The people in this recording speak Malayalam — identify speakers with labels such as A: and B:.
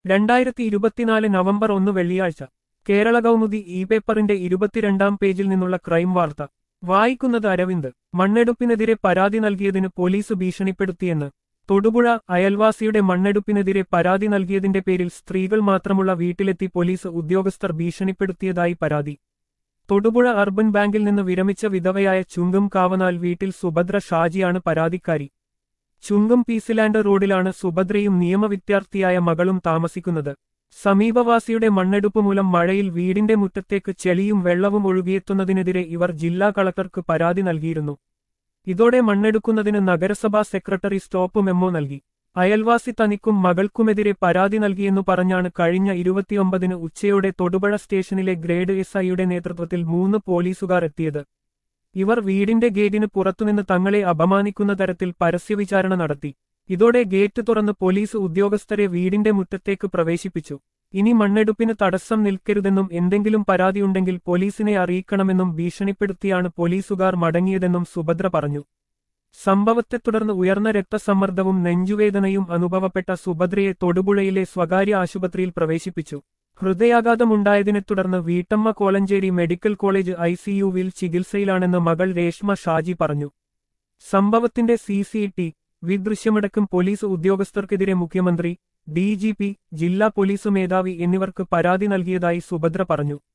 A: രണ്ടായിരത്തി ഇരുപത്തിനാല് നവംബർ ഒന്ന് വെള്ളിയാഴ്ച കേരള കൗമുദി ഇ പേപ്പറിന്റെ ഇരുപത്തിരണ്ടാം പേജിൽ നിന്നുള്ള ക്രൈം വാർത്ത വായിക്കുന്നത് അരവിന്ദ് മണ്ണെടുപ്പിനെതിരെ പരാതി നൽകിയതിന് പോലീസ് ഭീഷണിപ്പെടുത്തിയെന്ന് തൊടുപുഴ അയൽവാസിയുടെ മണ്ണെടുപ്പിനെതിരെ പരാതി നൽകിയതിന്റെ പേരിൽ സ്ത്രീകൾ മാത്രമുള്ള വീട്ടിലെത്തി പോലീസ് ഉദ്യോഗസ്ഥർ ഭീഷണിപ്പെടുത്തിയതായി പരാതി തൊടുപുഴ അർബൻ ബാങ്കിൽ നിന്ന് വിരമിച്ച വിധവയായ ചുങ്കം കാവനാൽ വീട്ടിൽ സുഭദ്ര ഷാജിയാണ് പരാതിക്കാരി ചുങ്കം പീസിലാൻഡ് റോഡിലാണ് സുഭദ്രയും നിയമവിദ്യാർത്ഥിയായ മകളും താമസിക്കുന്നത് സമീപവാസിയുടെ മണ്ണെടുപ്പ് മൂലം മഴയിൽ വീടിന്റെ മുറ്റത്തേക്ക് ചെളിയും വെള്ളവും ഒഴുകിയെത്തുന്നതിനെതിരെ ഇവർ ജില്ലാ കളക്ടർക്ക് പരാതി നൽകിയിരുന്നു ഇതോടെ മണ്ണെടുക്കുന്നതിന് നഗരസഭാ സെക്രട്ടറി സ്റ്റോപ്പ് മെമ്മോ നൽകി അയൽവാസി തനിക്കും മകൾക്കുമെതിരെ പരാതി നൽകിയെന്നു പറഞ്ഞാണ് കഴിഞ്ഞ ഇരുപത്തിയൊമ്പതിന് ഉച്ചയോടെ തൊടുപുഴ സ്റ്റേഷനിലെ ഗ്രേഡ് എസ് ഐയുടെ നേതൃത്വത്തിൽ മൂന്ന് പോലീസുകാർ എത്തിയത് ഇവർ വീടിന്റെ ഗേറ്റിന് പുറത്തുനിന്ന് തങ്ങളെ അപമാനിക്കുന്ന തരത്തിൽ പരസ്യവിചാരണ നടത്തി ഇതോടെ ഗേറ്റ് തുറന്ന് പോലീസ് ഉദ്യോഗസ്ഥരെ വീടിന്റെ മുറ്റത്തേക്ക് പ്രവേശിപ്പിച്ചു ഇനി മണ്ണെടുപ്പിന് തടസ്സം നിൽക്കരുതെന്നും എന്തെങ്കിലും പരാതിയുണ്ടെങ്കിൽ പോലീസിനെ അറിയിക്കണമെന്നും ഭീഷണിപ്പെടുത്തിയാണ് പോലീസുകാർ മടങ്ങിയതെന്നും സുഭദ്ര പറഞ്ഞു സംഭവത്തെ തുടർന്ന് ഉയർന്ന രക്തസമ്മർദ്ദവും നെഞ്ചുവേദനയും അനുഭവപ്പെട്ട സുഭദ്രയെ തൊടുപുഴയിലെ സ്വകാര്യ ആശുപത്രിയിൽ പ്രവേശിപ്പിച്ചു ഹൃദയാഘാതമുണ്ടായതിനെ തുടർന്ന് വീട്ടമ്മ കോലഞ്ചേരി മെഡിക്കൽ കോളേജ് ഐസിയുവിൽ ചികിത്സയിലാണെന്ന് മകൾ രേഷ്മ ഷാജി പറഞ്ഞു സംഭവത്തിന്റെ സി സി ടി വി ദൃശ്യമടക്കം പോലീസ് ഉദ്യോഗസ്ഥർക്കെതിരെ മുഖ്യമന്ത്രി ഡി ജി പി ജില്ലാ പോലീസ് മേധാവി എന്നിവർക്ക് പരാതി നൽകിയതായി സുഭദ്ര പറഞ്ഞു